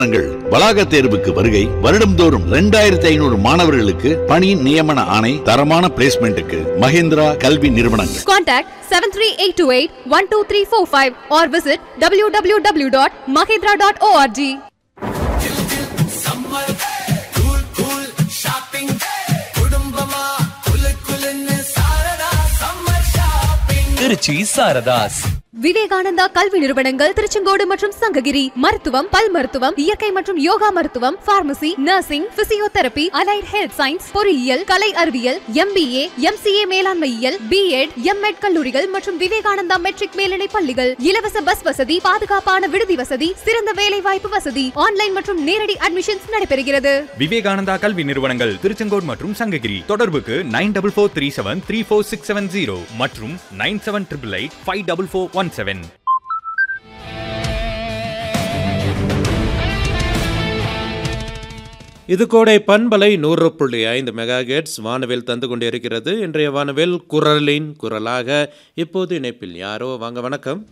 நிறுவனங்கள் வளாக தேர்வுக்கு வருகை வருடம்தோறும் இரண்டாயிரத்தி ஐநூறு மாணவர்களுக்கு பணி நியமன ஆணை தரமான பிளேஸ்மெண்ட்டுக்கு மகேந்திரா கல்வி நிறுவனங்கள் Contact 73828-12345 or visit www.mahindra.org. Trichy Saradhas Vivekananda கல்வி நிறுவனங்கள் திருச்செங்கோடு மற்றும் சங்ககிரி மருத்துவம் பல் மருத்துவம் இயற்கை மற்றும் யோகா மருத்துவம் pharmacy nursing physiotherapy allied health science பொறியியல் கலை அறிவியல் எம்பிஏ எம்சிஏ மேலாண்மையியல் பிஎட் எம்எட் கல்லூரிகள் மற்றும் விவேகானந்தா மெட்ரிக் மேல்நிலை பள்ளிகள் இலவச பஸ் வசதி பாதுகாப்பான விடுதி வசதி சிறந்த வேலை வாய்ப்பு வசதி ஆன்லைன் மற்றும் நேரடி அட்மிஷன்ஸ் நடைபெறுகிறது விவேகானந்தா கல்வி நிறுவனங்கள் திருச்செங்கோடு மற்றும் சங்ககிரி தொடர்புக்கு nine double four three seven three four six seven zero மற்றும் nine seven triple eight five double four one seven இது கோடை பண்பலை நூறு புள்ளி ஐந்து மெகா ஹெர்ட்ஸ் வானவில் தந்து கொண்டிருக்கிறது இன்றைய வானவில் குரலின் குரலாக இப்போது இணைப்பில் யாரோ வாங்க வணக்கம்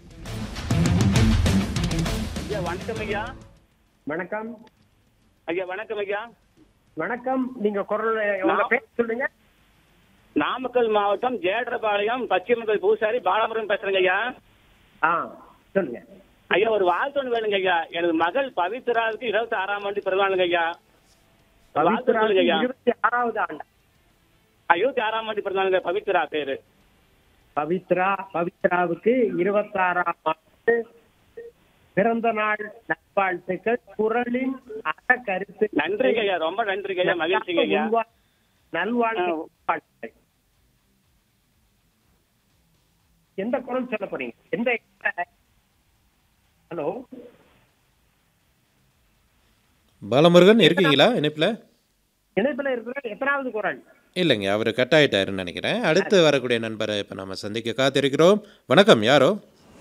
ஐயா வணக்கம் ஐயா வணக்கம் ஐயா வணக்கம் ஐயா வணக்கம் நீங்க குரல் உங்க நான்- பேர் சொல்லுங்க நாமக்கல் மாவட்டம் ஜேடரபாளையம் பச்சிமங்கல் பூசாரி பாலமுருகன் பேசுறேங்க ஐயா ஆ சொல்லுங்க ஐயா ஒரு வாழ்த்து ஒன்று வேணுங்க ஐயா எனது மகள் பவித்ராவுக்கு இருபத்தி ஆறாம் ஆண்டு பிறந்தாளுங்க ஐயா ஒரு வாழ்த்து பவித்ரா சொல்லுங்க ஐயா இருபத்தி ஆறாவது ஆண்டு ஆ, இருபத்தி ஆறாம் ஆண்டு பிறந்தாளுங்க பவித்ரா பேரு பவித்ரா பவித்ராவுக்கு இருபத்தாறாம் ஆண்டு பிறந்த நாள் நல்வாழ்த்துக்கள் குரலின் அற கருத்து நன்றிங்க ஐயா ரொம்ப நன்றிங்க ஐயா மகிழ்ச்சிங்க ஐயா நல்வாழ்த்து எந்த குரல் சொல்ல போறீங்க எந்த ஹலோ பாலமுருகன் இருக்கீங்களா இணைப்பில் இணைப்புல இருக்கிற எத்தனாவது குரல் இல்லைங்க அவர் கட் ஆயிட்டாருன்னு நினைக்கிறேன் அடுத்து வரக்கூடிய நண்பரை இப்போ நம்ம சந்திக்க காத்திருக்கிறோம் வணக்கம் யாரோ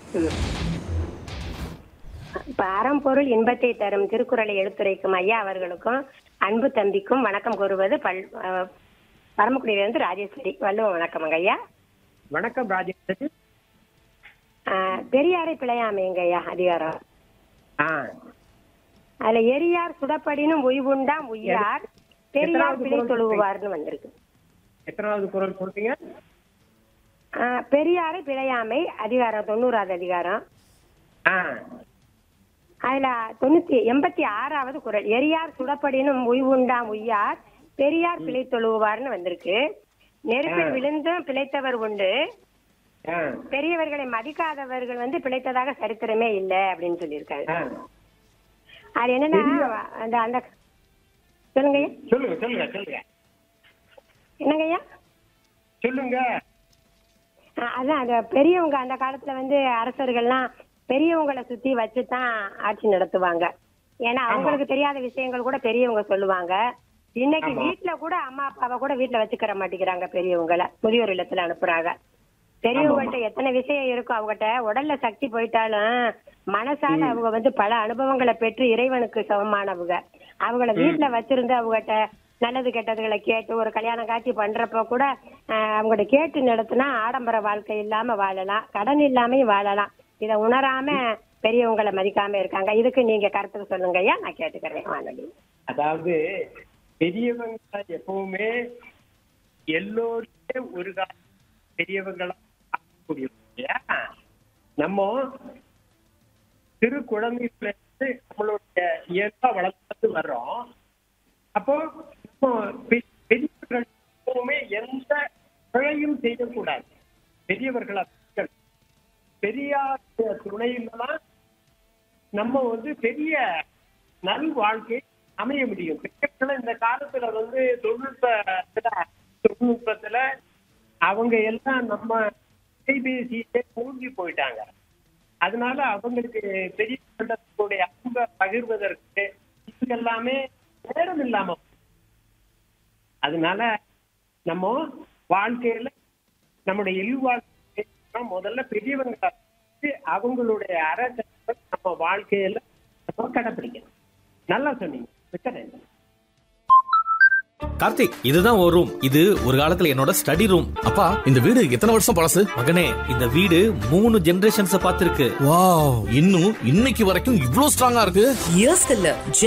பரம்பொருள் இன்பத்தை தரும் திருக்குறளை எடுத்துரைக்கும் ஐயா அவர்களுக்கும் அன்பு தம்பிக்கும் வணக்கம் கூறுவது பல் அஹ், பரமக்குடியிலிருந்து ராஜேஸ்வரி வள்ளுவ வணக்கம்ங்க ஐயா வணக்கம் ராஜேஸ்வரி அஹ், பெரியாரை பிழையாமைங்க ஐயா அதிகாரம் ஆ அதுல எரியார் சுடப்படினும் உய்வுண்டாம் உய்யார் பெரியார் எத்தனாவது பிழை குறள் தொழுவார்னு வந்திருக்கு எத்தனாவது குரல் சொல்றீங்க அஹ், பெரியாரை பிழையாமை அதிகாரம் தொண்ணூறாவது அதிகாரம் ஆ அதுல தொண்ணூத்தி எண்பத்தி ஆறாவது குறள் எரியார் சுடப்படினும் உய்வுண்டாம் உய்யார் பெரியார் பிழை தொழுவார்னு வந்திருக்கு நெருப்பில் விழுந்தும் பிழைத்தவர் உண்டு ஆ பெரியவர்களை மதிக்காதவர்கள் வந்து பிழைத்ததாக சரித்திரமே இல்ல அப்படின்னு சொல்லியிருக்காரு ஆ. அது என்னன்னா அந்த அந்த சொல்லுங்க ஐயா சொல்லுங்க சொல்லுங்க சொல்லுங்க என்னங்க ஐயா சொல்லுங்க அஹ் அதான் அந்த பெரியவங்க அந்த காலத்துல வந்து அரசர்கள்லாம் பெரியவங்களை சுத்தி வச்சுதான் ஆட்சி நடத்துவாங்க ஏன்னா அவங்களுக்கு தெரியாத விஷயங்கள் கூட பெரியவங்க சொல்லுவாங்க இன்னைக்கு வீட்டுல கூட அம்மா அப்பாவை கூட வீட்டுல வச்சுக்கிற மாட்டேங்கிறாங்க பெரியவங்கள முதியோர் இல்லத்துல அனுப்புறாங்க பெரியவங்கள்ட்ட எத்தனை விஷயம் இருக்கும் அவங்ககிட்ட உடல்ல சக்தி போயிட்டாலும் மனசால அவங்க வந்து பல அனுபவங்களை பெற்று இறைவனுக்கு சமமானவங்க அவங்கள வீட்டுல வச்சிருந்து அவங்ககிட்ட நல்லது கெட்டதுகளை கேட்டு ஒரு கல்யாணம் காட்சி பண்றப்ப கூட ஆஹ், அவங்கள்ட்ட கேட்டு நடத்தினா ஆடம்பர வாழ்க்கை இல்லாம வாழலாம் கடன் இல்லாமையும் வாழலாம் இத உணராம பெரியவங்களை மதிக்காம இருக்காங்க இதுக்கு நீங்க கருத்துக்கு சொல்லுங்க ஐயா நான் கேட்டுக்கிறேன் வானொலி அதாவது பெரியவங்க எப்பவுமே எல்லோருமே ஒரு கால பெரியவங்களா ஆகக்கூடியவங்க இல்லையா? நம்ம சிறு குழந்தைகளை இருந்து நம்மளுடைய இயல்பா வளர்த்து வர்றோம் அப்போ நம்ம பெ- பெரியவர்கள் எப்பவுமே எந்த பிழையும் செய்யக்கூடாது பெரியவர்கள் அப்படி பெரியார் துணையில தான் நம்ம வந்து பெரிய நல் வாழ்க்கை அமைய முடியும் பெரியவர்கள் இந்த காலத்துல வந்து தொழில்நுட்பத்துல தொழில்நுட்பத்துல அவங்க எல்லாம் நம்ம கைபேசியிலே மூழ்கி போயிட்டாங்க அதனால அவங்களுக்கு பெரியவர்களுடைய அன்பை பகிர்வதற்கு இது எல்லாமே நேரம் இல்லாம போச்சு. அதனால நம்ம வாழ்க்கையில நம்முடைய இல்வாழ்க்கை முதல்ல பெரியவங்க அவங்களுடைய அறத்தை நம்ம வாழ்க்கையில நம்ம கடைப்பிடிக்கணும் நல்லா சொன்னீங்க மிக்க நன்றி கார்த்திக் இதுதான் ஒரு ரூம் இது ஒரு காலத்துல என்னோட ஸ்டடி ரூம் அப்பா இந்த வீடு எத்தனை வருஷம் பழசு மகனே இந்த வீடு மூணு ஜெனரேஷன்ஸ் பார்த்திருக்கு வாவ் இன்னும் இன்னைக்கு வரைக்கும் இவ்ளோ ஸ்ட்ராங்கா இருக்கு இயர்ஸ் இல்ல